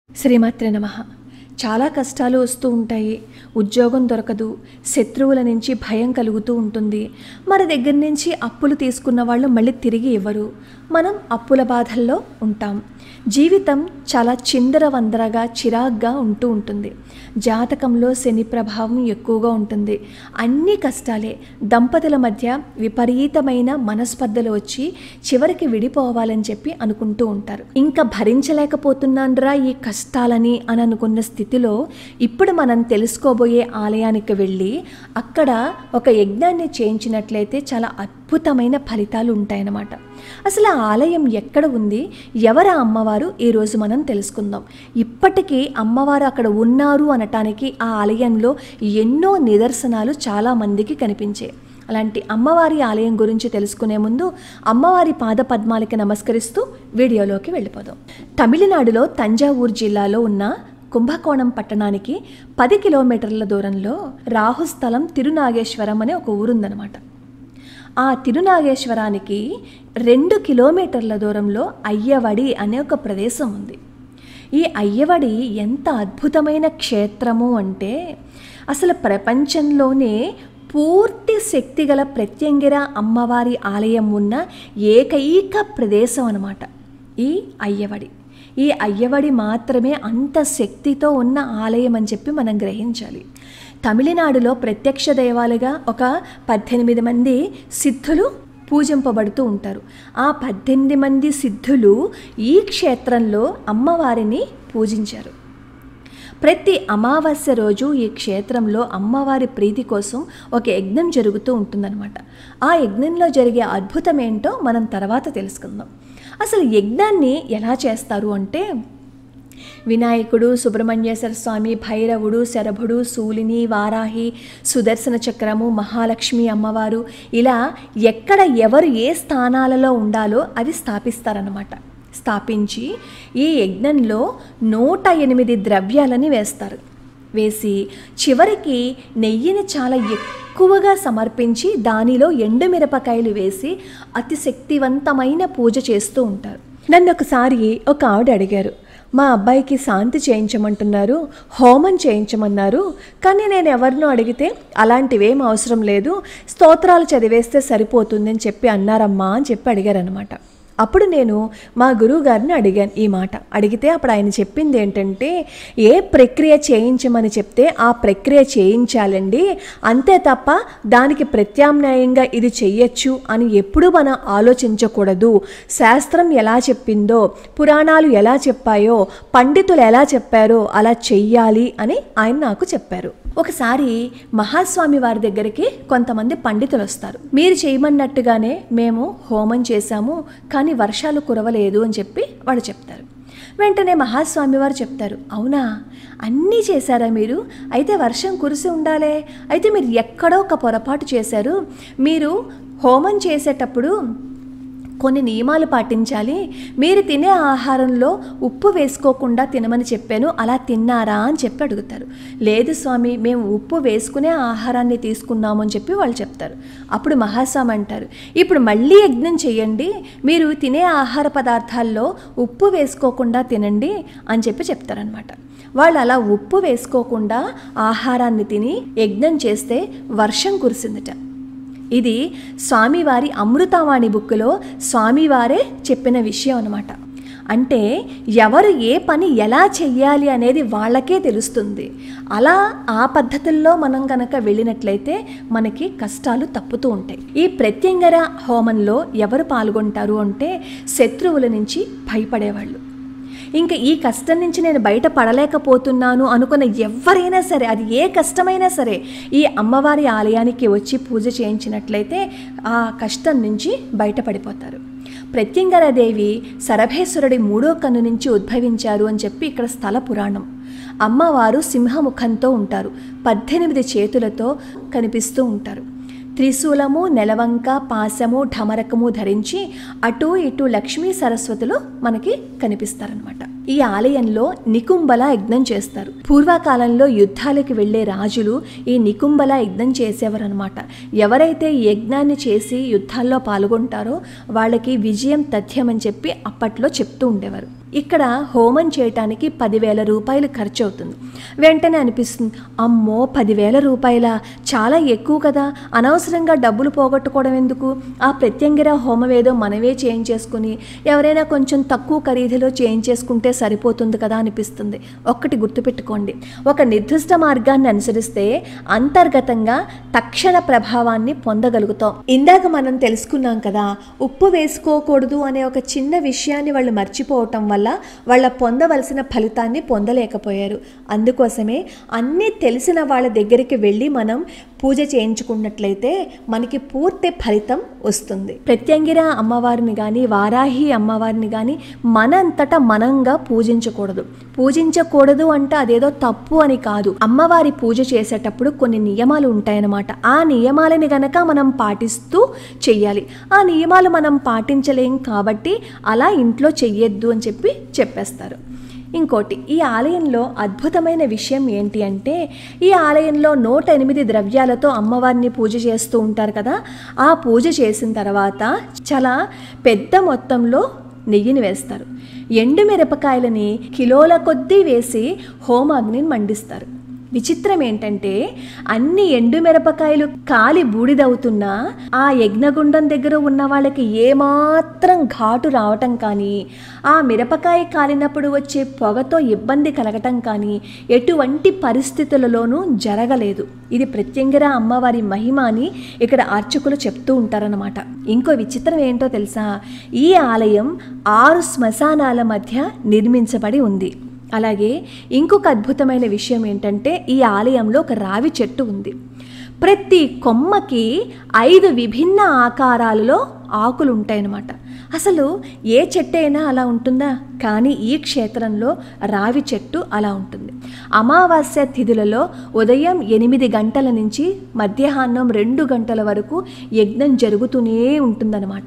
శ్రీమాత్రే నమ చాలా కష్టాలు వస్తూ ఉంటాయి ఉద్యోగం దొరకదు శత్రువుల నుంచి భయం కలుగుతూ ఉంటుంది మన దగ్గర నుంచి అప్పులు తీసుకున్న వాళ్ళు మళ్ళీ తిరిగి ఇవ్వరు మనం అప్పుల బాధల్లో ఉంటాం జీవితం చాలా చిందరవందరగా చిరాగ్గా ఉంటూ ఉంటుంది జాతకంలో శని ప్రభావం ఎక్కువగా ఉంటుంది అన్ని కష్టాలే దంపతుల మధ్య విపరీతమైన మనస్పర్ధలు వచ్చి చివరికి విడిపోవాలని చెప్పి అనుకుంటూ ఉంటారు ఇంకా భరించలేకపోతున్నాన్రా ఈ కష్టాలని అని అనుకున్న స్థితిలో ఇప్పుడు మనం తెలుసుకోబోయే ఆలయానికి వెళ్ళి అక్కడ ఒక యజ్ఞాన్ని చేయించినట్లయితే చాలా అద్భుతమైన ఫలితాలు ఉంటాయన్నమాట అసలు ఆ ఆలయం ఎక్కడ ఉంది ఎవరు ఆ అమ్మవారు ఈరోజు మనం తెలుసుకుందాం ఇప్పటికీ అమ్మవారు అక్కడ ఉన్నారు అనటానికి ఆ ఆలయంలో ఎన్నో నిదర్శనాలు చాలా మందికి కనిపించాయి అలాంటి అమ్మవారి ఆలయం గురించి తెలుసుకునే ముందు అమ్మవారి పాద పద్మాలకి నమస్కరిస్తూ వీడియోలోకి వెళ్ళిపోదాం తమిళనాడులో తంజావూరు జిల్లాలో ఉన్న కుంభకోణం పట్టణానికి పది కిలోమీటర్ల దూరంలో రాహుస్థలం తిరునాగేశ్వరం అనే ఒక ఊరుందనమాట ఆ తిరునాగేశ్వరానికి రెండు కిలోమీటర్ల దూరంలో అయ్యవడి అనే ఒక ప్రదేశం ఉంది ఈ అయ్యవడి ఎంత అద్భుతమైన క్షేత్రము అంటే అసలు ప్రపంచంలోనే పూర్తి శక్తిగల ప్రత్యంగిర అమ్మవారి ఆలయం ఉన్న ఏకైక ప్రదేశం అన్నమాట ఈ అయ్యవడి ఈ అయ్యవడి మాత్రమే అంత శక్తితో ఉన్న ఆలయం అని చెప్పి మనం గ్రహించాలి తమిళనాడులో ప్రత్యక్ష దైవాలుగా ఒక పద్దెనిమిది మంది సిద్ధులు పూజింపబడుతూ ఉంటారు ఆ పద్దెనిమిది మంది సిద్ధులు ఈ క్షేత్రంలో అమ్మవారిని పూజించారు ప్రతి అమావాస్య రోజు ఈ క్షేత్రంలో అమ్మవారి ప్రీతి కోసం ఒక యజ్ఞం జరుగుతూ ఉంటుందన్నమాట ఆ యజ్ఞంలో జరిగే అద్భుతం ఏంటో మనం తర్వాత తెలుసుకుందాం అసలు యజ్ఞాన్ని ఎలా చేస్తారు అంటే వినాయకుడు సుబ్రహ్మణ్యేశ్వర స్వామి భైరవుడు శరభుడు శూలిని వారాహి సుదర్శన చక్రము మహాలక్ష్మి అమ్మవారు ఇలా ఎక్కడ ఎవరు ఏ స్థానాలలో ఉండాలో అవి స్థాపిస్తారన్నమాట స్థాపించి ఈ యజ్ఞంలో నూట ఎనిమిది ద్రవ్యాలని వేస్తారు వేసి చివరికి నెయ్యిని చాలా ఎక్కువగా సమర్పించి దానిలో ఎండుమిరపకాయలు వేసి అతి శక్తివంతమైన పూజ చేస్తూ ఉంటారు నన్ను ఒకసారి ఒక ఆవిడ అడిగారు మా అబ్బాయికి శాంతి చేయించమంటున్నారు హోమం చేయించమన్నారు కానీ నేను ఎవరినో అడిగితే అలాంటివేం అవసరం లేదు స్తోత్రాలు చదివేస్తే సరిపోతుందని చెప్పి అన్నారమ్మా అని చెప్పి అడిగారనమాట అప్పుడు నేను మా గురువు గారిని అడిగాను ఈ మాట అడిగితే అప్పుడు ఆయన చెప్పింది ఏంటంటే ఏ ప్రక్రియ చేయించమని చెప్తే ఆ ప్రక్రియ చేయించాలండి అంతే తప్ప దానికి ప్రత్యామ్నాయంగా ఇది చెయ్యొచ్చు అని ఎప్పుడూ మనం ఆలోచించకూడదు శాస్త్రం ఎలా చెప్పిందో పురాణాలు ఎలా చెప్పాయో పండితులు ఎలా చెప్పారో అలా చెయ్యాలి అని ఆయన నాకు చెప్పారు ఒకసారి మహాస్వామి వారి దగ్గరికి కొంతమంది పండితులు వస్తారు మీరు చేయమన్నట్టుగానే మేము హోమం చేశాము కానీ వర్షాలు కురవలేదు అని చెప్పి వాళ్ళు చెప్తారు వెంటనే మహాస్వామి వారు చెప్తారు అవునా అన్నీ చేశారా మీరు అయితే వర్షం కురిసి ఉండాలే అయితే మీరు ఎక్కడో ఒక పొరపాటు చేశారు మీరు హోమం చేసేటప్పుడు కొన్ని నియమాలు పాటించాలి మీరు తినే ఆహారంలో ఉప్పు వేసుకోకుండా తినమని చెప్పాను అలా తిన్నారా అని చెప్పి అడుగుతారు లేదు స్వామి మేము ఉప్పు వేసుకునే ఆహారాన్ని తీసుకున్నాము అని చెప్పి వాళ్ళు చెప్తారు అప్పుడు మహాస్వామి అంటారు ఇప్పుడు మళ్ళీ యజ్ఞం చేయండి మీరు తినే ఆహార పదార్థాల్లో ఉప్పు వేసుకోకుండా తినండి అని చెప్పి చెప్తారనమాట వాళ్ళు అలా ఉప్పు వేసుకోకుండా ఆహారాన్ని తిని యజ్ఞం చేస్తే వర్షం కురిసిందట ఇది స్వామివారి అమృతవాణి బుక్లో స్వామివారే చెప్పిన విషయం అనమాట అంటే ఎవరు ఏ పని ఎలా చెయ్యాలి అనేది వాళ్ళకే తెలుస్తుంది అలా ఆ పద్ధతుల్లో మనం కనుక వెళ్ళినట్లయితే మనకి కష్టాలు తప్పుతూ ఉంటాయి ఈ ప్రత్యంగర హోమంలో ఎవరు పాల్గొంటారు అంటే శత్రువుల నుంచి భయపడేవాళ్ళు ఇంకా ఈ కష్టం నుంచి నేను బయట పడలేకపోతున్నాను అనుకున్న ఎవరైనా సరే అది ఏ కష్టమైనా సరే ఈ అమ్మవారి ఆలయానికి వచ్చి పూజ చేయించినట్లయితే ఆ కష్టం నుంచి బయటపడిపోతారు ప్రత్యంగరదేవి సరభేశ్వరుడి మూడో కన్ను నుంచి ఉద్భవించారు అని చెప్పి ఇక్కడ స్థల పురాణం అమ్మవారు సింహముఖంతో ఉంటారు పద్దెనిమిది చేతులతో కనిపిస్తూ ఉంటారు త్రిశూలము నెలవంక పాశము ఢమరకము ధరించి అటు ఇటు లక్ష్మీ సరస్వతులు మనకి కనిపిస్తారనమాట ఈ ఆలయంలో నికుంబల యజ్ఞం చేస్తారు పూర్వకాలంలో యుద్ధాలకు వెళ్ళే రాజులు ఈ నికుంబల యజ్ఞం చేసేవారనమాట ఎవరైతే ఈ యజ్ఞాన్ని చేసి యుద్ధాల్లో పాల్గొంటారో వాళ్ళకి విజయం తథ్యమని చెప్పి అప్పట్లో చెప్తూ ఉండేవారు ఇక్కడ హోమం చేయటానికి పదివేల రూపాయలు ఖర్చు అవుతుంది వెంటనే అనిపిస్తుంది అమ్మో పదివేల రూపాయల చాలా ఎక్కువ కదా అనవసరంగా డబ్బులు పోగొట్టుకోవడం ఎందుకు ఆ ప్రత్యంగిర హోమం ఏదో మనమే చేయించేసుకుని ఎవరైనా కొంచెం తక్కువ ఖరీదులో చేయించేసుకుంటే సరిపోతుంది కదా అనిపిస్తుంది ఒక్కటి గుర్తుపెట్టుకోండి ఒక నిర్దిష్ట మార్గాన్ని అనుసరిస్తే అంతర్గతంగా తక్షణ ప్రభావాన్ని పొందగలుగుతాం ఇందాక మనం తెలుసుకున్నాం కదా ఉప్పు వేసుకోకూడదు అనే ఒక చిన్న విషయాన్ని వాళ్ళు మర్చిపోవటం వల్ల వాళ్ళ పొందవలసిన ఫలితాన్ని పొందలేకపోయారు అందుకోసమే అన్నీ తెలిసిన వాళ్ళ దగ్గరికి వెళ్ళి మనం పూజ చేయించుకున్నట్లయితే మనకి పూర్తి ఫలితం వస్తుంది ప్రత్యంగిర అమ్మవారిని కానీ వారాహి అమ్మవారిని కానీ మనంతటా మనంగా పూజించకూడదు పూజించకూడదు అంటే అదేదో తప్పు అని కాదు అమ్మవారి పూజ చేసేటప్పుడు కొన్ని నియమాలు ఉంటాయన్నమాట ఆ నియమాలని గనక మనం పాటిస్తూ చెయ్యాలి ఆ నియమాలు మనం పాటించలేం కాబట్టి అలా ఇంట్లో చెయ్యొద్దు అని చెప్పి చెప్పేస్తారు ఇంకోటి ఈ ఆలయంలో అద్భుతమైన విషయం ఏంటి అంటే ఈ ఆలయంలో నూట ఎనిమిది ద్రవ్యాలతో అమ్మవారిని పూజ చేస్తూ ఉంటారు కదా ఆ పూజ చేసిన తర్వాత చాలా పెద్ద మొత్తంలో నెయ్యిని వేస్తారు ఎండు మిరపకాయలని కిలోల కొద్దీ వేసి హోమాగ్నిని మండిస్తారు విచిత్రం ఏంటంటే అన్ని ఎండు మిరపకాయలు కాలి బూడిదవుతున్నా ఆ యజ్ఞగుండం దగ్గర ఉన్న వాళ్ళకి ఏమాత్రం ఘాటు రావటం కానీ ఆ మిరపకాయ కాలినప్పుడు వచ్చే పొగతో ఇబ్బంది కలగటం కానీ ఎటువంటి పరిస్థితులలోనూ జరగలేదు ఇది ప్రత్యంగిర అమ్మవారి మహిమ అని ఇక్కడ అర్చకులు చెప్తూ ఉంటారన్నమాట ఇంకో విచిత్రం ఏంటో తెలుసా ఈ ఆలయం ఆరు శ్మశానాల మధ్య నిర్మించబడి ఉంది అలాగే ఇంకొక అద్భుతమైన విషయం ఏంటంటే ఈ ఆలయంలో ఒక రావి చెట్టు ఉంది ప్రతి కొమ్మకి ఐదు విభిన్న ఆకారాలలో ఆకులు ఉంటాయన్నమాట అసలు ఏ చెట్టు అయినా అలా ఉంటుందా కానీ ఈ క్షేత్రంలో రావి చెట్టు అలా ఉంటుంది అమావాస్య తిథులలో ఉదయం ఎనిమిది గంటల నుంచి మధ్యాహ్నం రెండు గంటల వరకు యజ్ఞం జరుగుతూనే ఉంటుందన్నమాట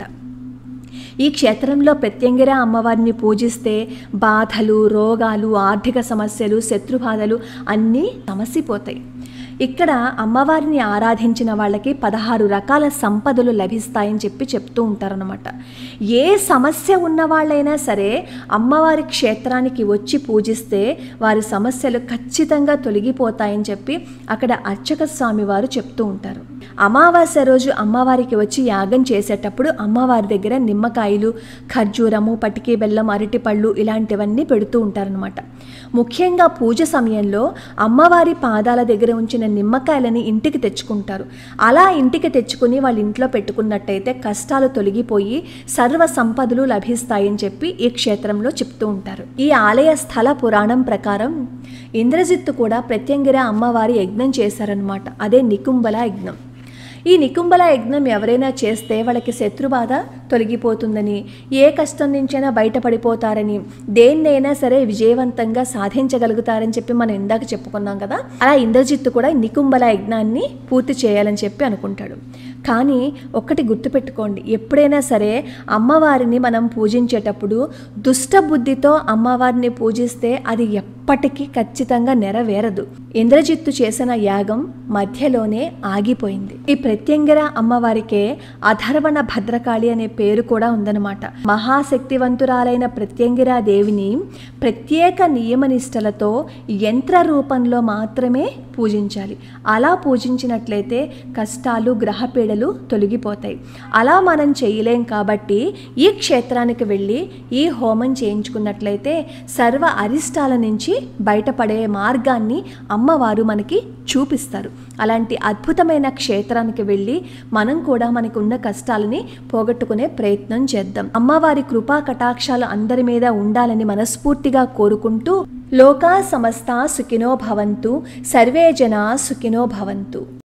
ఈ క్షేత్రంలో ప్రత్యంగిర అమ్మవారిని పూజిస్తే బాధలు రోగాలు ఆర్థిక సమస్యలు శత్రుబాధలు అన్నీ సమసిపోతాయి ఇక్కడ అమ్మవారిని ఆరాధించిన వాళ్ళకి పదహారు రకాల సంపదలు లభిస్తాయని చెప్పి చెప్తూ ఉంటారనమాట ఏ సమస్య ఉన్న వాళ్ళైనా సరే అమ్మవారి క్షేత్రానికి వచ్చి పూజిస్తే వారి సమస్యలు ఖచ్చితంగా తొలగిపోతాయని చెప్పి అక్కడ అర్చక స్వామి వారు చెప్తూ ఉంటారు అమావాస్య రోజు అమ్మవారికి వచ్చి యాగం చేసేటప్పుడు అమ్మవారి దగ్గర నిమ్మకాయలు ఖర్జూరము పటికి బెల్లం అరటిపళ్ళు ఇలాంటివన్నీ పెడుతూ ఉంటారనమాట ముఖ్యంగా పూజ సమయంలో అమ్మవారి పాదాల దగ్గర ఉంచిన నిమ్మకాయలని ఇంటికి తెచ్చుకుంటారు అలా ఇంటికి తెచ్చుకుని వాళ్ళ ఇంట్లో పెట్టుకున్నట్టయితే కష్టాలు తొలగిపోయి సర్వ సంపదలు లభిస్తాయని చెప్పి ఈ క్షేత్రంలో చెప్తూ ఉంటారు ఈ ఆలయ స్థల పురాణం ప్రకారం ఇంద్రజిత్తు కూడా ప్రత్యంగిర అమ్మవారి యజ్ఞం చేశారనమాట అదే నికుంబల యజ్ఞం ఈ నికుంబల యజ్ఞం ఎవరైనా చేస్తే వాళ్ళకి శత్రుబాధ తొలగిపోతుందని ఏ కష్టం నుంచైనా బయటపడిపోతారని దేన్నైనా సరే విజయవంతంగా సాధించగలుగుతారని చెప్పి మనం ఇందాక చెప్పుకున్నాం కదా అలా ఇంద్రజిత్తు కూడా నికుంబల యజ్ఞాన్ని పూర్తి చేయాలని చెప్పి అనుకుంటాడు కానీ ఒక్కటి గుర్తుపెట్టుకోండి ఎప్పుడైనా సరే అమ్మవారిని మనం పూజించేటప్పుడు దుష్ట బుద్ధితో అమ్మవారిని పూజిస్తే అది ఎప్పటికీ ఖచ్చితంగా నెరవేరదు ఇంద్రజిత్తు చేసిన యాగం మధ్యలోనే ఆగిపోయింది ఈ ప్రత్యంగిర అమ్మవారికే అధర్వణ భద్రకాళి అనే పేరు కూడా ఉందన్నమాట మహాశక్తివంతురాలైన ప్రత్యంగిరా దేవిని ప్రత్యేక నియమనిష్టలతో యంత్ర రూపంలో మాత్రమే పూజించాలి అలా పూజించినట్లయితే కష్టాలు గ్రహపీడలు తొలగిపోతాయి అలా మనం చేయలేం కాబట్టి ఈ క్షేత్రానికి వెళ్ళి ఈ హోమం చేయించుకున్నట్లయితే సర్వ అరిష్టాల నుంచి బయటపడే మార్గాన్ని అమ్మవారు మనకి చూపిస్తారు అలాంటి అద్భుతమైన క్షేత్రానికి వెళ్ళి మనం కూడా మనకు ఉన్న కష్టాలని పోగొట్టుకునే ప్రయత్నం చేద్దాం అమ్మవారి కృపా కటాక్షాలు అందరి మీద ఉండాలని మనస్ఫూర్తిగా కోరుకుంటూ లోకా సమస్త సుఖినో భవంతు సర్వే జనా సుఖినో భవంతు